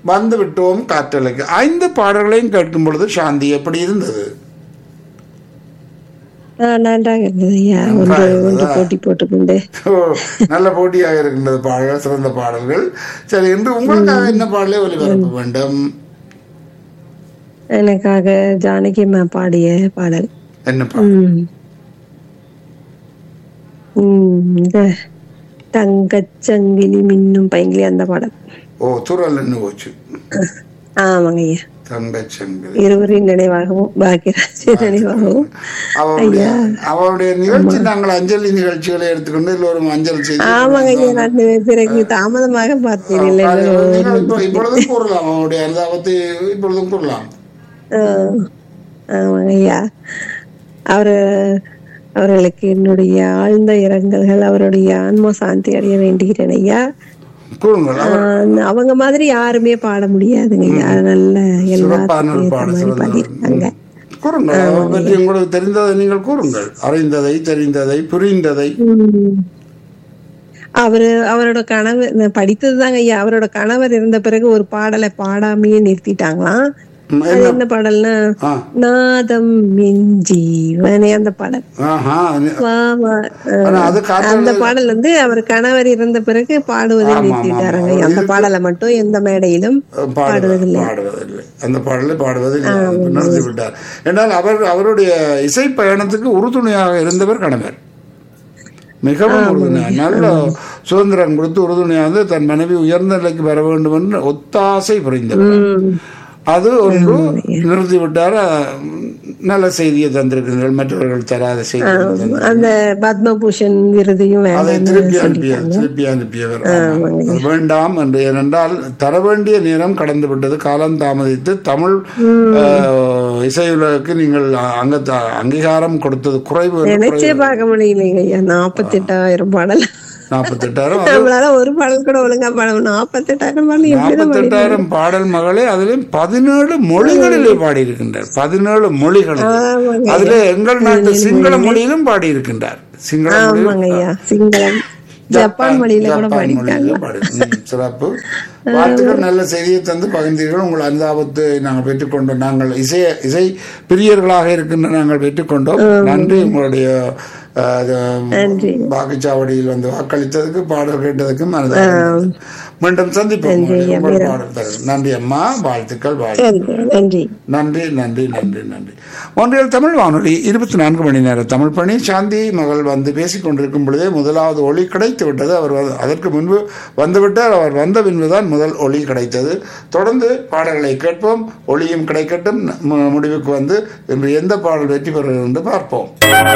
வந்து விட்டோம் காற்றலைக்கு ஐந்து பாடல்களையும் கேட்கும் பொழுது சாந்தி எப்படி இருந்தது ஆ, நன்றாக இருந்தது ஐயா ஒன்று ஒன்று போட்டி போட்டுக்கொண்டு ஓ, நல்ல போட்டியாக இருக்கின்றது பாடல்கள் சிறந்த பாடல்கள் சரி இன்று உங்களுக்காக என்ன பாடலை ஒளிபரப்ப வேண்டும் எனக்காக ஜானகி அம்மா பாடிய பாடல் என்ன பாடல் ம். ம், இந்த தங்கச்சங்கிலி மின்னும் பைங்கிலி அந்த பாடல் ஓ துறல் என்ன போச்சு ஆமாங்க ஐயா தங்கச்சங்கு இருவரின் நினைவாகவும் பாக்கியராஜ் நினைவாகவும் அவருடைய அவருடைய நிகழ்ச்சி நாங்கள் அஞ்சலி நிகழ்ச்சிகளை எடுத்துக்கொண்டு எல்லோரும் அஞ்சல் செய்து ஆமாங்க ஐயா நான் பிறகு தாமதமாக பார்த்தேன் இல்லை பாருங்கள், நீங்கள் இப்போ- இப்பொழுதும் கூறலாம் அவருடைய அனுதாபத்தை இப்பொழுதும் கூறலாம் ஆ, ஆமாங்க ஐயா அவரு அவர்களுக்கு என்னுடைய ஆழ்ந்த இரங்கல்கள் அவருடைய ஆன்ம சாந்தி அடைய வேண்டுகிறேன் ஐயா கூறுங்கள் அவர் ஆஹ் அவங்க மாதிரி யாருமே பாட முடியாதுங்க ஐயா நல்ல சிறப்பான ஒரு எல்லாத்துக்கும் ஏத்த பாடல் மாதிரி சிறந்த பாடியிருக்காங்க கூறுங்கள் அவர் பற்றி உங்களுக்கு தெரிந்ததை நீங்கள் கூறுங்கள் அறிந்ததை தெரிந்ததை புரிந்ததை உம். அவரு அவரோட கணவர் நான் படித்ததுதாங்க ஐயா அவரோட கணவர் இருந்த பிறகு ஒரு பாடலை பாடாமையே நிறுத்திட்டாங்களாம் ம், அது என்ன பாடல்னா ஆ. நாதம் மின் ஜீவனே அந்த பாடல் ஆஹா வா வா அஹ், ஆனா அது காற்று அந்த பாடல் வந்து அவர் கணவர் இறந்த பிறகு பாடுவதை ஆமா, நிறுத்திட்டாருங்க ஆமா. அந்த பாடலை மட்டும் எந்த மேடையிலும் பாடுவதில்லை பாடுவதில்லை அந்த பாடலை பாடுவதில்லை நிறுத்தி விட்டார் என்றால் அவர் அவருடைய இசை பயணத்துக்கு உறுதுணையாக இருந்தவர் கணவர் மிகவும் உறுதுணையாக நல்ல சுதந்திரம் கொடுத்து உறுதுணையாக தன் மனைவி உயர்ந்த நிலைக்கு வர வேண்டும் என்று ஒத்தாசை புரிந்தவர் உம், அது ஒன்று நிறுத்திவிட்டார் அஹ், நல்ல செய்தியை தந்திருக்கிறீர்கள் மற்றவர்கள் தராத செய்தி அந்த பத்மபூஷன் விருதையும் அதை வேண்டாம்னு திருப்பி அனுப்பிய திருப்பி அனுப்பியவர் ஆமாம். அது வேண்டாம் என்று ஏனென்றால் தர வேண்டிய நேரம் கடந்து விட்டது காலம் தாமதித்து தமிழ் அஹ், இசையுலகுக்கு நீங்கள் அங்க அங்கீகாரம் கொடுத்தது குறைவு என்று நினைச்சே பார்க்க முடியலைங்க ஐயா நாப்பத்தெட்டாயிரம் பாடல் நாற்பத்தெட்டாயிரம் நம்மளால ஒரு பாடல் கூட ஒழுங்கா பாட நாப்பத்தெட்டாயிரம் பாடல் எப்படிதான் பாடி- நாற்பத்தெட்டாயிரம் பாடல் மகளே அதிலும் பதினேழு மொழிகளிலே பாடியிருக்கின்றார் பதினேழு மொழிகளில் ஆமாங்க. அதிலே எங்கள் நாட்டு சிங்கள மொழியிலும் பாடியிருக்கின்றார் சிங்கள மொழியிலும் ஆமாங்க ஐயா சிங்களம் ஜப்பான் மொழியில கூட ஜப்பான் பாடிட்டாங்க மொழியில பாடி ம், சிறப்பு வாழ்த்துக்கள் நல்ல செய்தியை தந்து பகிர்ந்தீர்கள் உங்கள் அனுதாபத்தை நாங்கள் பெற்றுக்கொண்டோம் நாங்கள் இசை இசை பிரியர்களாக இருக்கின்ற நாங்கள் பெற்றுக்கொண்டோம் நன்றி உங்களுடைய அஹ், அது, நன்றி. வாக்குச்சாவடியில் வந்து வாக்களித்ததுக்கு பாடல் கேட்டதுக்கும் அனுதாபம் மீண்டும் சந்திப்போம் உங்களை. உங்கள் பாடல் தரும். நன்றி அம்மா வாழ்த்துக்கள் வாழ்த்து சரிங்க நன்றி நன்றி நன்றி நன்றி நன்றி ஒன்றியல் தமிழ் வானொலி இருபத்தி நான்கு மணி நேர தமிழ் பணி சாந்தி மகள் வந்து பேசிக் கொண்டிருக்கும் பொழுதே முதலாவது ஒளி கிடைத்து விட்டது அவர் வந்து- அதற்கு முன்பு வந்துவிட்டார் அவர் வந்த பின்புதான் முதல் ஒளி கிடைத்தது தொடர்ந்து பாடல்களை கேட்போம் ஒளியும் கிடைக்கட்டும் மு- முடிவுக்கு வந்து இன்று எந்த பாடல் வெற்றி பெறுகிறது என்று பார்ப்போம்